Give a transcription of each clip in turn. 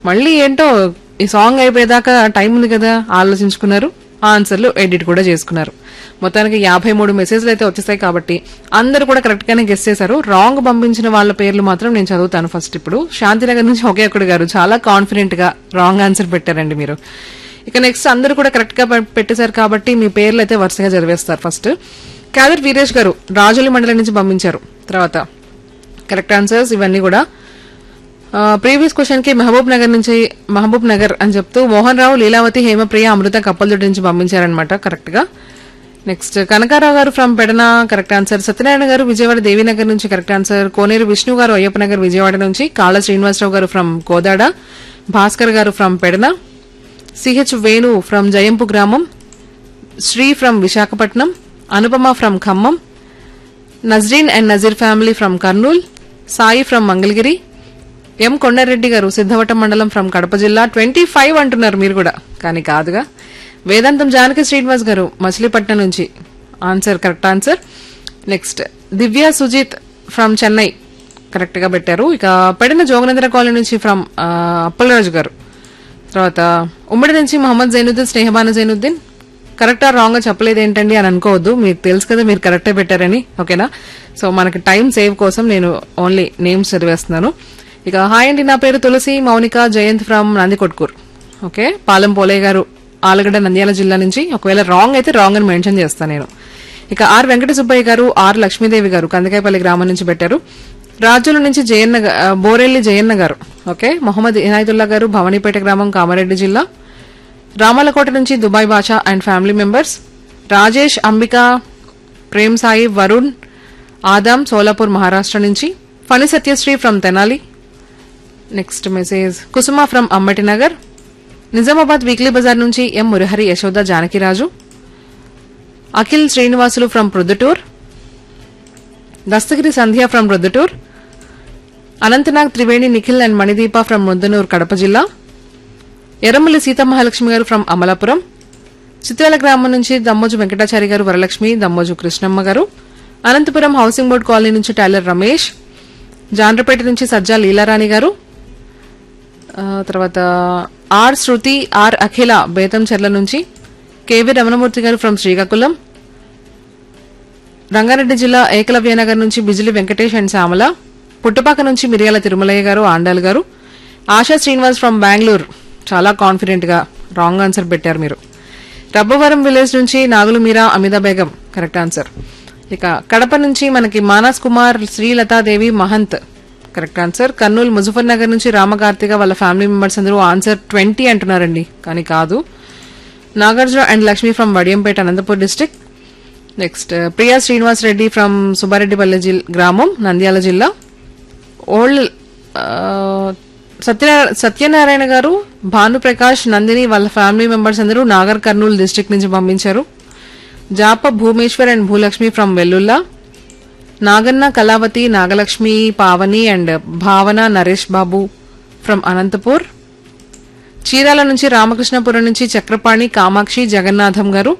మళ్ళీ ఏంటో ఈ సాంగ్ అయిపోయేదాకా టైం ఉంది కదా ఆలోచించుకున్నారు ఆన్సర్లు ఎడిట్ కూడా చేసుకున్నారు మొత్తానికి యాభై మూడు మెసేజ్లు అయితే వచ్చేసాయి కాబట్టి అందరూ కూడా కరెక్ట్ గానే గెస్ చేశారు రాంగ్ పంపించిన వాళ్ళ పేర్లు మాత్రం నేను చదువుతాను ఫస్ట్ ఇప్పుడు శాంతినగర్ నుంచి ఒకే ఒక్కడు గారు చాలా కాన్ఫిడెంట్ గా రాంగ్ ఆన్సర్ పెట్టారండి మీరు ఇక నెక్స్ట్ అందరూ కూడా కరెక్ట్ గా పె- పెట్టేశారు కాబట్టి మీ పేర్లు అయితే వరుసగా చదివేస్తారు ఫస్ట్ కాదర్ వీరేష్ గారు రాజోలి మండలం నుంచి పంపించారు తర్వాత కరెక్ట్ ఆన్సర్స్ ఇవన్నీ కూడా ప్రీవియస్ క్వశ్చన్ కి మహబూబ్ నగర్ నుంచి మహబూబ్ నగర్ అని చెప్తూ మోహన్ రావు లీలావతి హేమప్రియ అమృత కప్పలదొడ్డి నుంచి పంపించారనమాట కరెక్ట్ గా next Kanakarao garu from Pedana correct answer Satyanarayana garu Vijayawada Devi Nagar నుంచి కరెక్ట్ ఆన్సర్ కోనేరు విష్ణు గారు అయ్యప్ప నగర్ విజయవాడ నుంచి కాళ్ళ శ్రీనివాసరావు గారు from Kodada Bhaskar garu from Pedana CH Venu from Jayampu గ్రామం Sri from Visakhapatnam Anupama from Khammam Nazreen and Nazeer family from Kurnool Sai from Mangalagiri M Kondareddy garu Siddhavatam మండలం ఫ్రమ్ కడప జిల్లా ట్వంటీ ఫైవ్ అంటున్నారు మీరు కూడా కానీ కాదుగా వేదాంతం జానకి శ్రీనివాస్ గారు మచిలీపట్నం నుంచి answer correct answer next Divya Sujith from Chennai correct గా పెట్టారు ఇక పెడిన జోగనేంద్ర కాలనీ నుంచి ఫ్రమ్ అప్పలరాజు గారు తర్వాత ఉమ్మడి నుంచి మహమ్మద్ జైనుద్దీన్ స్నేహబాను జైనుద్దీన్ కరెక్టా రాంగ్ చెప్పలేదు ఏంటండి అని అనుకోవద్దు మీకు తెలుసు కదా మీరు కరెక్టే పెట్టారని ఓకేనా సో మనకి టైం సేవ్ కోసం నేను ఓన్లీ నేమ్స్ చదివేస్తున్నాను ఇక హాయ్ అండి నా పేరు తులసి మౌనిక జయంత్ ఫ్రమ్ నందికొట్కూర్ ఓకే పాలెం పోలయ్య గారు ఆలగడ్డ నంద్యాల జిల్లా నుంచి ఒకవేళ రాంగ్ అయితే రాంగ్ అని మెన్షన్ చేస్తాను నేను ఇక ఆర్ వెంకట సుబ్బయ్య గారు ఆర్ లక్ష్మీదేవి గారు కందకాయపల్లి గ్రామం నుంచి పెట్టారు రాజుల నుంచి జయన్న గా- ఆ, బోరెల్లి జయన్న గారు ఓకే మొహమ్మద్ ఇనాయతుల్లా గారు భవానీపేట గ్రామం కామారెడ్డి జిల్లా రామలకోట నుంచి Dubai Basha and family members Rajesh Ambika Prem Sai Varun Adam Solapur Maharashtra నుంచి Phani Satyasri from Tenali next message Kusuma from Ammati Nagar Nizamabad weekly బజార్ నుంచి M Murahari Yashoda Janakiraju Akhil Srinivasulu from Proddatur Dastagiri Sandhya from Proddatur Anantnag Triveni Nikhil and Manideepa from Muddanur Kadapa జిల్లా ఎర్రమల్లి సీతమహాలక్ష్మి గారు ఫ్రమ్ అమలాపురం చిత్రాల గ్రామం నుంచి దమ్మోజు వెంకటాచారి గారు Varalakshmi Dammoju Krishnamma garu Anantapuram housing board colony నుంచి టైలర్ రమేష్ జాండ్రపేట నుంచి సజ్జా లీలారాణి గారు ఆ, తర్వాత ఆర్ శృతి ఆర్ అఖిల బేతంచెర్ల నుంచి కేవీ రమణమూర్తి గారు ఫ్రమ్ శ్రీకాకుళం రంగారెడ్డి జిల్లా ఏకలవ్యనగర్ నుంచి బిజిలి వెంకటేష్ అండ్ శ్యామల పుట్టపాక నుంచి మిరియాల తిరుమలయ్య గారు ఆండాల్ గారు ఆశా శ్రీనివాస్ ఫ్రమ్ బెంగళూరు చాలా కాన్ఫిడెంట్ గా రాంగ్ ఆన్సర్ పెట్టారు మీరు రబ్బవరం విలేజ్ నుంచి నాగులు మీరా అమితా బేగం కరెక్ట్ ఆన్సర్ ఇక కడప నుంచి మనకి మానస్ కుమార్ శ్రీలతాదేవి మహంత్ కరెక్ట్ ఆన్సర్ కర్నూలు ముజఫర్ నగర్ నుంచి రామకార్తిక వాళ్ళ ఫ్యామిలీ మెంబర్స్ అందరూ ఆన్సర్ ట్వంటీ అంటున్నారండి కానీ కాదు Nagarjuna and Lakshmi from Vadiyampeta Anantapur district next Priya Srinivas Reddy from Subbareddypalli జిల్ గ్రామం నంద్యాల జిల్లా ఓల్డ్ ఆ, సత్యనారాయణ సత్యనారాయణ గారు భానుప్రకాష్ నందిని వాళ్ళ ఫ్యామిలీ మెంబర్స్ అందరూ నాగర్ కర్నూలు డిస్ట్రిక్ట్ నుంచి పంపించారు Japa Bhumeshwar and Bhulakshmi from Vellulla Naganna Kalavathi Nagalakshmi Pavani and Bhavana Naresh Babu from Anantapur Chirala నుంచి రామకృష్ణపురం నుంచి చక్రపాణి కామాక్షి జగన్నాథం గారు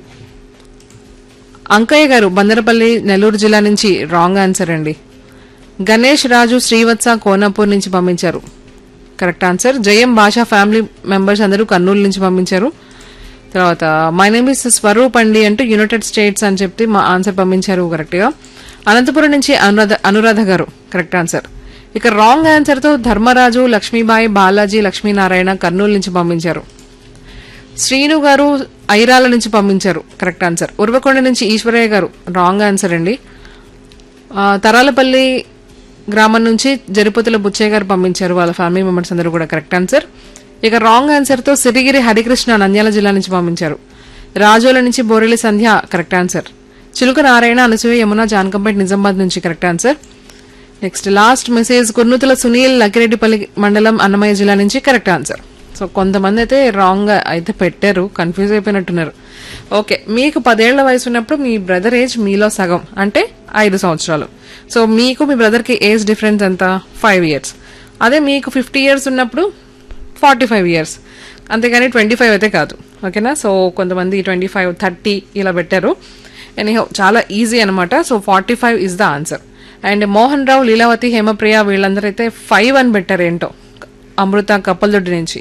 అంకయ్య గారు బందరపల్లి నెల్లూరు జిల్లా నుంచి రాంగ్ ఆన్సర్ అండి గణేష్ రాజు శ్రీవత్స కోనాపూర్ నుంచి పంపించారు కరెక్ట్ ఆన్సర్ జయం భాషా ఫ్యామిలీ మెంబర్స్ అందరూ కర్నూలు నుంచి పంపించారు తర్వాత మై నేమ్ ఇస్ స్వరూప్ అండి అంటూ యునైటెడ్ స్టేట్స్ అని చెప్పి మా ఆన్సర్ పంపించారు కరెక్ట్ గా అనంతపురం నుంచి అనురాధ అనురాధ గారు కరెక్ట్ ఆన్సర్ ఇక రాంగ్ ఆన్సర్ తో ధర్మరాజు లక్ష్మీబాయి బాలాజీ లక్ష్మీనారాయణ కర్నూలు నుంచి పంపించారు శ్రీను గారు ఐరాల నుంచి పంపించారు కరెక్ట్ ఆన్సర్ ఉర్వకొండ నుంచి ఈశ్వరయ్య గారు రాంగ్ ఆన్సర్ అండి ఆ, తరాలపల్లి గ్రామం నుంచి జరిపోతుల బుచ్చయ్య గారు పంపించారు వాళ్ళ ఫ్యామిలీ మెంబర్స్ అందరూ కూడా కరెక్ట్ ఆన్సర్ ఇక రాంగ్ ఆన్సర్ తో సిరిగిరి హరికృష్ణ నంద్యాల జిల్లా నుంచి పంపించారు రాజోల నుంచి బోరెలి సంధ్య కరెక్ట్ ఆన్సర్ చిలుక నారాయణ అనసూయ యమున జానకంపేట్ నిజామాబాద్ నుంచి correct answer next last message Kurnootula Sunil Lakkireddypalli మండలం అన్నమయ్య జిల్లా నుంచి కరెక్ట్ ఆన్సర్ సో కొంతమంది అయితే రాంగ్ అయితే పెట్టారు కన్ఫ్యూజ్ అయిపోయినట్టున్నారు ఓకే మీకు పదేళ్ల వయసు ఉన్నప్పుడు మీ బ్రదర్ ఏజ్ మీలో సగం అంటే ఐదు సంవత్సరాలు సో మీకు మీ బ్రదర్కి ఏజ్ డిఫరెన్స్ ఎంత ఫైవ్ ఇయర్స్ అదే మీకు ఫిఫ్టీ ఇయర్స్ ఉన్నప్పుడు ఫార్టీ ఫైవ్ ఇయర్స్ అంతేగాని ట్వంటీ ఫైవ్ అయితే కాదు ఓకేనా సో కొంతమంది ట్వంటీ ఫైవ్ థర్టీ ఇలా పెట్టారు ఎనీహౌ చాలా ఈజీ అనమాట so forty five is the answer and Mohan Rao Leelavathi Hemapriya వీళ్ళందరూ అయితే ఫైవ్ అని పెట్టారు ఏంటో అమృత కప్పలదొడ్డి నుంచి